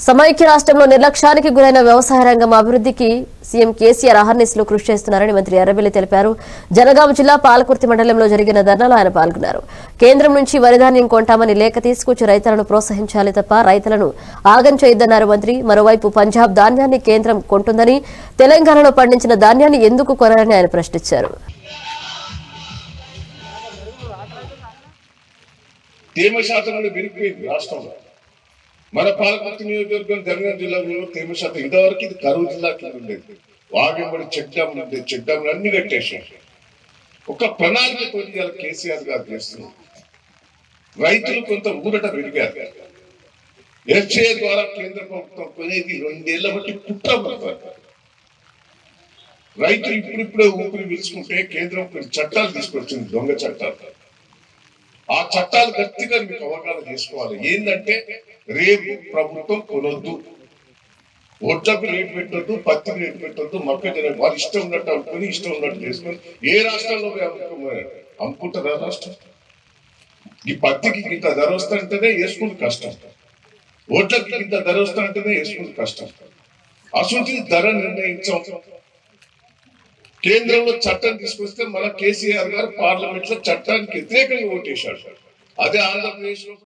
సమైక్య రాష్ట్రంలో నిర్లక్ష్యానికి గురైన వ్యవసాయ రంగం అభివృద్ధికి సీఎం కేసీఆర్ అహర్నిశలు కృషి చేస్తున్నారని మంత్రి ఎర్రబెల్లి తెలిపారు జనగాం జిల్లా పాలకుర్తి మండలంలో జరిగిన ధర్నాలో ఆయన పాల్గొన్నారు కేంద్రం నుంచి వరిధాన్యం కొంటామని లేఖ తీసుకొచ్చి రైతులను ప్రోత్సహించాలి తప్ప రైతులను ఆగం చేయొద్దన్నారు మంత్రి మరోవైపు పంజాబ్ ధాన్యాన్ని కేంద్రం కొంటుందని తెలంగాణలో పండించిన ధాన్యాన్ని ఎందుకు కొనాలని ఆయన ప్రశ్నించారు తేమ శాతం అనేది పెరిగిపోయింది రాష్ట్రంలో మన పాలకొత్త నియోజకవర్గం జనగాం జిల్లాలో తేమ శాతం ఇంతవరకు ఇది కరువు జిల్లా కింద ఉండేది వాగంబడి చెక్ డ్యామ్లు ఉండేది చెక్ డ్యామ్లు అన్ని కట్టేశారు ఒక ప్రణాళికతో ఇవాళ కేసీఆర్ గారు చేస్తున్నారు రైతులు కొంత ఊరట పెరిగారు ఎఫ్ఏ ద్వారా కేంద్ర ప్రభుత్వం కొనేది రెండేళ్ల బట్టి కుట్ర పడతారు రైతులు ఇప్పుడిప్పుడే ఊపిరి పీల్చుకుంటే కేంద్రం కొన్ని చట్టాలు తీసుకొచ్చింది దొంగ చట్టాలు ఆ చట్టాలు గట్టిగా మీకు అవగాహన చేసుకోవాలి ఏంటంటే రేపు ప్రభుత్వం కొనొద్దు ఒడ్లకు రేటు పెట్టొద్దు పత్తికి రేటు పెట్టొద్దు మొక్కజొన్న వాళ్ళు ఇష్టం ఉన్నట్టు అనుకుని ఇష్టం ఉన్నట్టు చేసుకొని ఏ రాష్ట్రంలో పోయి అమ్ముకోమన్నారు? అమ్ముకుంటారా రాష్ట్రం ఈ పత్తికి ఇంత ధర వస్తుంటేనే వేసుకుంటే కష్టం ఓట్లకి ఇంత ధర వస్తుంటేనే వేసుకుంటే కష్టం అసలు ధర నిర్ణయించాం కేంద్రంలో చట్టం తీసుకొస్తే మన కేసీఆర్ గారు పార్లమెంట్ లో చట్టానికి వ్యతిరేకంగా ఓటేశాడు అదే ఆంధ్రప్రదేశ్ లో